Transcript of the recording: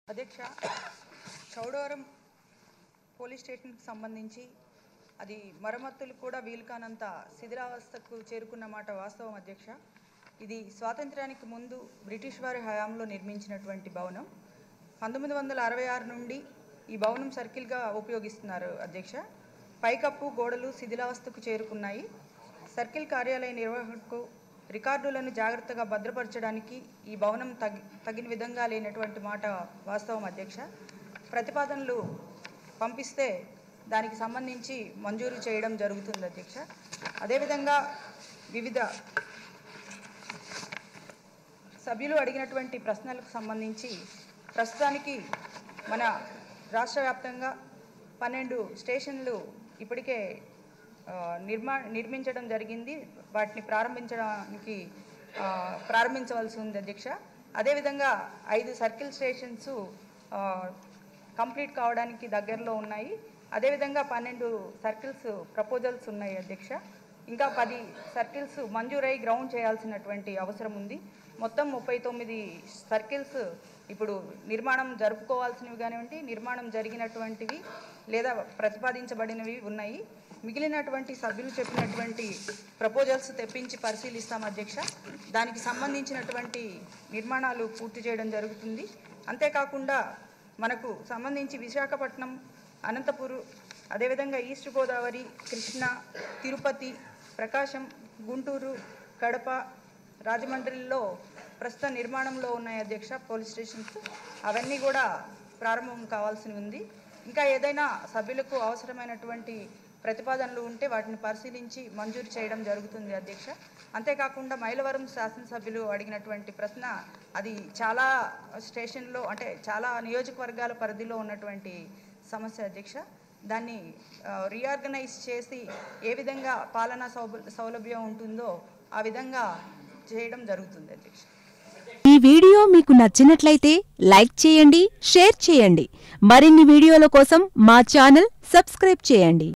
అధ్యక్ష చౌడవరం పోలీస్ స్టేషన్కి సంబంధించి అది మరమ్మతులు కూడా వీలు కానంత శిథిలావస్థకు చేరుకున్న మాట వాస్తవం అధ్యక్ష ఇది స్వాతంత్ర్యానికి ముందు బ్రిటిష్ వారి హయాంలో నిర్మించినటువంటి భవనం పంతొమ్మిది వందల అరవై ఆరు నుండి ఈ భవనం సర్కిల్గా ఉపయోగిస్తున్నారు అధ్యక్ష పైకప్పు గోడలు శిథిలావస్థకు చేరుకున్నాయి సర్కిల్ కార్యాలయ నిర్వహణకు రికార్డులను జాగ్రత్తగా భద్రపరచడానికి ఈ భవనం తగి తగిన విధంగా లేనటువంటి మాట వాస్తవం అధ్యక్ష ప్రతిపాదనలు పంపిస్తే దానికి సంబంధించి మంజూరు చేయడం జరుగుతుంది అధ్యక్ష అదేవిధంగా వివిధ సభ్యులు అడిగినటువంటి ప్రశ్నలకు సంబంధించి ప్రస్తుతానికి మన రాష్ట్ర వ్యాప్తంగా పన్నెండు స్టేషన్లు ఇప్పటికే ఆ, నిర్మా నిర్మించడం జరిగింది వాటిని ప్రారంభించడానికి ఆ, ప్రారంభించవలసి ఉంది అధ్యక్ష అదేవిధంగా ఐదు సర్కిల్ స్టేషన్స్ ఆ, కంప్లీట్ కావడానికి దగ్గరలో ఉన్నాయి అదేవిధంగా పన్నెండు సర్కిల్స్ ప్రపోజల్స్ ఉన్నాయి అధ్యక్ష ఇంకా పది సర్కిల్స్ మంజూరై గ్రౌండ్ చేయాల్సినటువంటి అవసరం ఉంది మొత్తం ముప్పై తొమ్మిది సర్కిల్స్ ఇప్పుడు నిర్మాణం జరుపుకోవాల్సినవి కానివ్వండి నిర్మాణం జరిగినటువంటివి లేదా ప్రతిపాదించబడినవి ఉన్నాయి మిగిలినటువంటి సభ్యులు చెప్పినటువంటి ప్రపోజల్స్ తెప్పించి పరిశీలిస్తాం అధ్యక్ష దానికి సంబంధించినటువంటి నిర్మాణాలు పూర్తి చేయడం జరుగుతుంది అంతేకాకుండా మనకు సంబంధించి విశాఖపట్నం అనంతపురు అదేవిధంగా ఈస్ట్ గోదావరి కృష్ణా తిరుపతి ప్రకాశం గుంటూరు కడప రాజమండ్రిలో ప్రస్తుత నిర్మాణంలో ఉన్నాయి అధ్యక్ష పోలీస్ స్టేషన్స్ అవన్నీ కూడా ప్రారంభం కావాల్సి ఉంది ఇంకా ఏదైనా సభ్యులకు అవసరమైనటువంటి ప్రతిపాదనలు ఉంటే వాటిని పరిశీలించి మంజూరు చేయడం జరుగుతుంది అధ్యక్ష అంతేకాకుండా మైలవరం శాసనసభ్యులు అడిగినటువంటి ప్రశ్న అది చాలా స్టేషన్లో అంటే చాలా నియోజకవర్గాల పరిధిలో ఉన్నటువంటి సమస్య అధ్యక్ష దాన్ని రీఆర్గనైజ్ చేసి ఏ విధంగా పాలనా సౌబ సౌలభ్యం ఉంటుందో ఆ విధంగా చేయడం జరుగుతుంది అధ్యక్ష ఈ వీడియో మీకు నచ్చినట్లయితే లైక్ చేయండి షేర్ చేయండి మరిన్ని వీడియోల కోసం మా ఛానల్ సబ్స్క్రైబ్ చేయండి